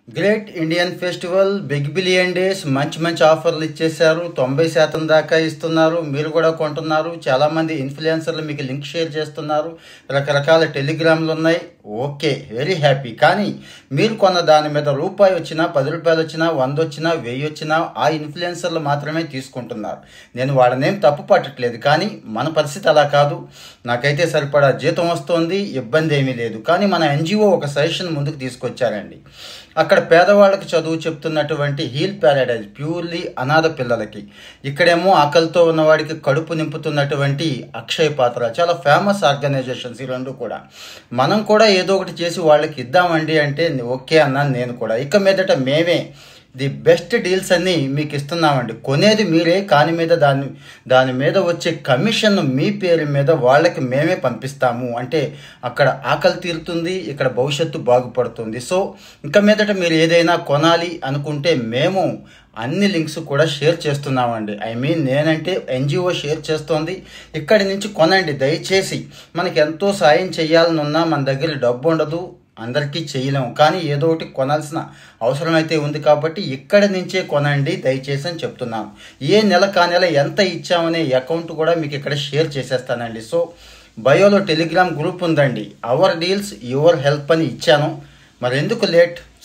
great Indian festival big billion days మంచి మంచి ఆఫర్లు ఇచ్చేశారు తొంభై శాతం దాకా ఇస్తున్నారు మీరు కూడా కొంటున్నారు చాలా మంది ఇన్ఫ్లుయెన్సర్లు మీకు లింక్ షేర్ చేస్తున్నారు రకరకాల టెలిగ్రామ్లు ఉన్నాయి ఓకే వెరీ హ్యాపీ కానీ మీరు కొన్న దాని మీద రూపాయి వచ్చినా పది రూపాయలు వచ్చినా వంద వచ్చినా వెయ్యి వచ్చినా ఆ ఇన్ఫ్లుయెన్సర్లు మాత్రమే తీసుకుంటున్నారు నేను వాళ్ళనేం తప్పు పట్టట్లేదు కానీ మన పరిస్థితి అలా కాదు నాకైతే సరిపడా జీతం వస్తోంది ఇబ్బంది ఏమీ లేదు కానీ మన ఎన్జిఓ ఒక సజెషన్ ముందుకు తీసుకొచ్చారండి అక్కడ పేదవాళ్ళకి చదువు చెప్తున్నటువంటి హీల్ ప్యారడైజ్ ప్యూర్లీ అనాథ పిల్లలకి ఇక్కడేమో ఆకలితో ఉన్నవాడికి కడుపు నింపుతున్నటువంటి అక్షయ్ పాత్ర చాలా ఫేమస్ ఆర్గనైజేషన్స్ ఈ రెండు కూడా మనం కూడా ఏదో ఒకటి చేసి వాళ్ళకి ఇద్దామండి అంటే ఓకే అన్నాను నేను కూడా ఇక మీదట మేమే ది బెస్ట్ డీల్స్ అన్ని మీకు ఇస్తున్నామండి కొనేది మీరే కాని మీద దాని దాని మీద వచ్చే కమిషన్ మీ పేరు మీద వాళ్ళకి మేమే పంపిస్తాము అంటే అక్కడ ఆకలి తీరుతుంది ఇక్కడ భవిష్యత్తు బాగుపడుతుంది సో ఇక మీదట మీరు ఏదైనా కొనాలి అనుకుంటే మేము అన్ని లింక్స్ కూడా షేర్ చేస్తున్నామండి ఐ మీన్ నేనంటే ఎన్జిఓ షేర్ చేస్తోంది ఇక్కడి నుంచి కొనండి దయచేసి మనకి ఎంతో సాయం చేయాలని ఉన్నా మన దగ్గర డబ్బు ఉండదు అందరికీ చేయలేము కానీ ఏదో ఒకటి కొనాల్సిన అవసరం అయితే ఉంది కాబట్టి ఇక్కడి నుంచే కొనండి దయచేసి అని చెప్తున్నాను ఏ నెల కా నెల ఎంత ఇచ్చామనే అకౌంట్ కూడా మీకు ఇక్కడ షేర్ చేసేస్తానండి సో బయోలో టెలిగ్రామ్ గ్రూప్ ఉందండి అవర్ డీల్స్ యువర్ హెల్ప్ అని ఇచ్చాను మరి ఎందుకు లేట్